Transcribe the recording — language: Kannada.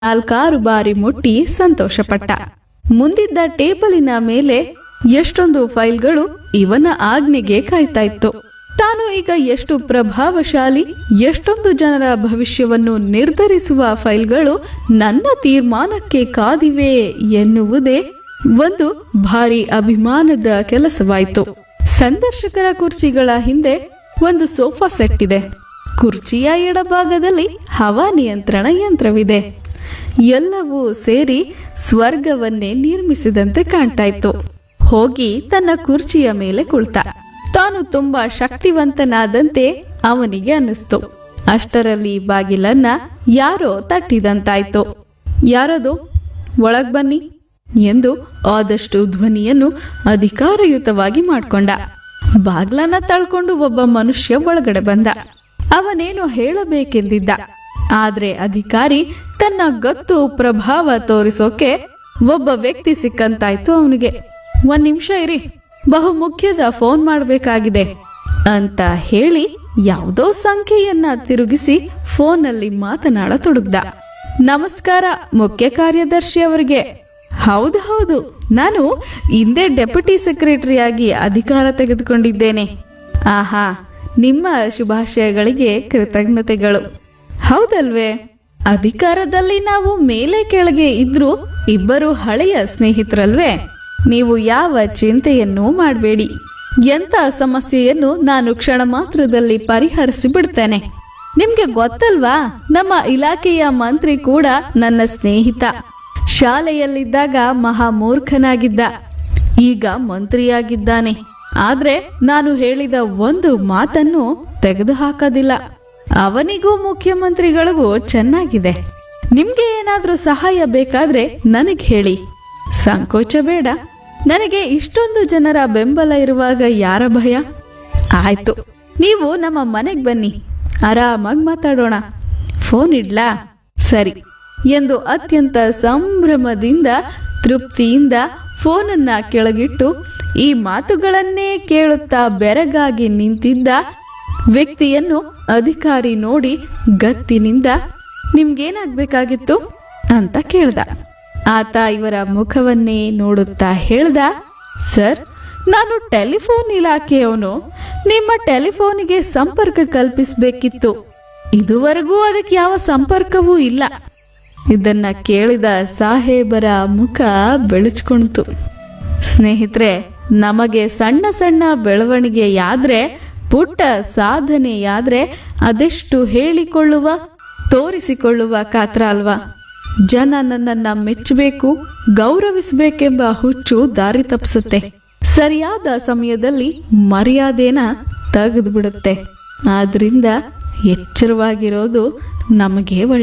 ನಾಲ್ಕಾರು ಬಾರಿ ಮುಟ್ಟಿ ಸಂತೋಷಪಟ್ಟ ಮುಂದಿದ್ದ ಟೇಬಲಿನ ಮೇಲೆ ಎಷ್ಟೊಂದು ಫೈಲ್ಗಳು ಇವನ ಆಜ್ಞೆಗೆ ಕಾಯ್ತಾ ಇತ್ತು ತಾನು ಈಗ ಎಷ್ಟು ಪ್ರಭಾವಶಾಲಿ ಎಷ್ಟೊಂದು ಜನರ ಭವಿಷ್ಯವನ್ನು ನಿರ್ಧರಿಸುವ ಫೈಲ್ಗಳು ನನ್ನ ತೀರ್ಮಾನಕ್ಕೆ ಕಾದಿವೆ ಎನ್ನುವುದೇ ಒಂದು ಭಾರಿ ಅಭಿಮಾನದ ಕೆಲಸವಾಯಿತು ಸಂದರ್ಶಕರ ಕುರ್ಚಿಗಳ ಹಿಂದೆ ಒಂದು ಸೋಫಾ ಸೆಟ್ ಇದೆ ಕುರ್ಚಿಯ ಎಡಭಾಗದಲ್ಲಿ ಹವಾ ನಿಯಂತ್ರಣ ಯಂತ್ರವಿದೆ ಎಲ್ಲವೂ ಸೇರಿ ಸ್ವರ್ಗವನ್ನೇ ನಿರ್ಮಿಸಿದಂತೆ ಕಾಣ್ತಾ ಇತ್ತು ಹೋಗಿ ತನ್ನ ಕುರ್ಚಿಯ ಮೇಲೆ ಕುಳಿತ ತಾನು ತುಂಬಾ ಶಕ್ತಿವಂತನಾದಂತೆ ಅವನಿಗೆ ಅನ್ನಿಸ್ತು ಅಷ್ಟರಲ್ಲಿ ಬಾಗಿಲನ್ನ ಯಾರೋ ತಟ್ಟಿದಂತಾಯ್ತು ಯಾರದು ಒಳಗ್ ಬನ್ನಿ ಎಂದು ಆದಷ್ಟು ಧ್ವನಿಯನ್ನು ಅಧಿಕಾರಯುತವಾಗಿ ಮಾಡ್ಕೊಂಡ ಬಾಗ್ಲನ್ನ ತಳ್ಕೊಂಡು ಒಬ್ಬ ಮನುಷ್ಯ ಒಳಗಡೆ ಬಂದ ಅವನೇನು ಹೇಳಬೇಕೆಂದಿದ್ದ ಆದ್ರೆ ಅಧಿಕಾರಿ ತನ್ನ ಗತ್ತು ಪ್ರಭಾವ ತೋರಿಸೋಕೆ ಒಬ್ಬ ವ್ಯಕ್ತಿ ಸಿಕ್ಕಂತಾಯ್ತು ಅವನಿಗೆ ಒಂದ್ ನಿಮಿಷ ಇರಿ ಬಹು ಮುಖ್ಯದ ಫೋನ್ ಮಾಡಬೇಕಾಗಿದೆ ಅಂತ ಹೇಳಿ ಯಾವುದೋ ಸಂಖ್ಯೆಯನ್ನ ತಿರುಗಿಸಿ ಫೋನಲ್ಲಿ ಮಾತನಾಡತೊಡಗ್ದ ನಮಸ್ಕಾರ ಮುಖ್ಯ ಕಾರ್ಯದರ್ಶಿ ಅವರಿಗೆ ಹೌದು ಹೌದು ನಾನು ಹಿಂದೆ ಡೆಪ್ಯೂಟಿ ಸೆಕ್ರೆಟರಿಯಾಗಿ ಅಧಿಕಾರ ತೆಗೆದುಕೊಂಡಿದ್ದೇನೆ ಆಹಾ ನಿಮ್ಮ ಶುಭಾಶಯಗಳಿಗೆ ಕೃತಜ್ಞತೆಗಳು ಹೌದಲ್ವೇ ಅಧಿಕಾರದಲ್ಲಿ ನಾವು ಮೇಲೆ ಕೆಳಗೆ ಇದ್ರೂ ಇಬ್ಬರು ಹಳೆಯ ಸ್ನೇಹಿತರಲ್ವೇ ನೀವು ಯಾವ ಚಿಂತೆಯನ್ನೂ ಮಾಡಬೇಡಿ ಎಂತ ಸಮಸ್ಯೆಯನ್ನು ನಾನು ಕ್ಷಣ ಮಾತ್ರದಲ್ಲಿ ಪರಿಹರಿಸಿ ಬಿಡ್ತೇನೆ ನಿಮ್ಗೆ ಗೊತ್ತಲ್ವಾ ನಮ್ಮ ಇಲಾಖೆಯ ಮಂತ್ರಿ ಕೂಡ ನನ್ನ ಸ್ನೇಹಿತ ಶಾಲೆಯಲ್ಲಿದ್ದಾಗ ಮಹಾ ಮೂರ್ಖನಾಗಿದ್ದ ಈಗ ಮಂತ್ರಿಯಾಗಿದ್ದಾನೆ ಆದ್ರೆ ನಾನು ಹೇಳಿದ ಒಂದು ಮಾತನ್ನು ತೆಗೆದುಹಾಕೋದಿಲ್ಲ ಅವನಿಗೂ ಮುಖ್ಯಮಂತ್ರಿಗಳಿಗೂ ಚೆನ್ನಾಗಿದೆ ನಿಮ್ಗೆ ಏನಾದ್ರೂ ಸಹಾಯ ಬೇಕಾದ್ರೆ ನನಗೆ ಹೇಳಿ ಸಂಕೋಚ ಬೇಡ ನನಗೆ ಇಷ್ಟೊಂದು ಜನರ ಬೆಂಬಲ ಇರುವಾಗ ಯಾರ ಭಯ ಆಯ್ತು ನೀವು ನಮ್ಮ ಮನೆಗೆ ಬನ್ನಿ ಆರಾಮಾಗಿ ಮಾತಾಡೋಣ ಫೋನ್ ಇಡ್ಲಾ ಸರಿ ಎಂದು ಅತ್ಯಂತ ಸಂಭ್ರಮದಿಂದ ತೃಪ್ತಿಯಿಂದ ಫೋನನ್ನ ಕೆಳಗಿಟ್ಟು ಈ ಮಾತುಗಳನ್ನೇ ಕೇಳುತ್ತಾ ಬೆರಗಾಗಿ ನಿಂತಿದ್ದ ವ್ಯಕ್ತಿಯನ್ನು ಅಧಿಕಾರಿ ನೋಡಿ ಗತ್ತಿನಿಂದ ನಿಮ್ಗೇನಾಗ್ಬೇಕಾಗಿತ್ತು ಅಂತ ಕೇಳ್ದ ಆತ ಇವರ ಮುಖವನ್ನೇ ನೋಡುತ್ತಾ ಹೇಳ್ದ ಸರ್ ನಾನು ಟೆಲಿಫೋನ್ ಇಲಾಖೆಯವನು ನಿಮ್ಮ ಟೆಲಿಫೋನಿಗೆ ಸಂಪರ್ಕ ಕಲ್ಪಿಸಬೇಕಿತ್ತು ಇದುವರೆಗೂ ಅದಕ್ಕೆ ಯಾವ ಸಂಪರ್ಕವೂ ಇಲ್ಲ ಇದನ್ನ ಕೇಳಿದ ಸಾಹೇಬರ ಮುಖ ಬೆಳಚ್ಕೊಳ್ತು ಸ್ನೇಹಿತರೆ ನಮಗೆ ಸಣ್ಣ ಸಣ್ಣ ಬೆಳವಣಿಗೆಯಾದ್ರೆ ಪುಟ್ಟ ಸಾಧನೆಯಾದ್ರೆ ಅದೆಷ್ಟು ಹೇಳಿಕೊಳ್ಳುವ ತೋರಿಸಿಕೊಳ್ಳುವ ಕಾತ್ರ ಅಲ್ವಾ ಜನ ನನ್ನನ್ನ ಮೆಚ್ಚಬೇಕು ಗೌರವಿಸಬೇಕೆಂಬ ಹುಚ್ಚು ದಾರಿ ತಪ್ಪಿಸುತ್ತೆ ಸರಿಯಾದ ಸಮಯದಲ್ಲಿ ಮರ್ಯಾದೆನ ತೆಗೆದು ಬಿಡುತ್ತೆ ಆದ್ರಿಂದ ಎಚ್ಚರವಾಗಿರೋದು ನಮಗೆ ಒಳ್ಳೆ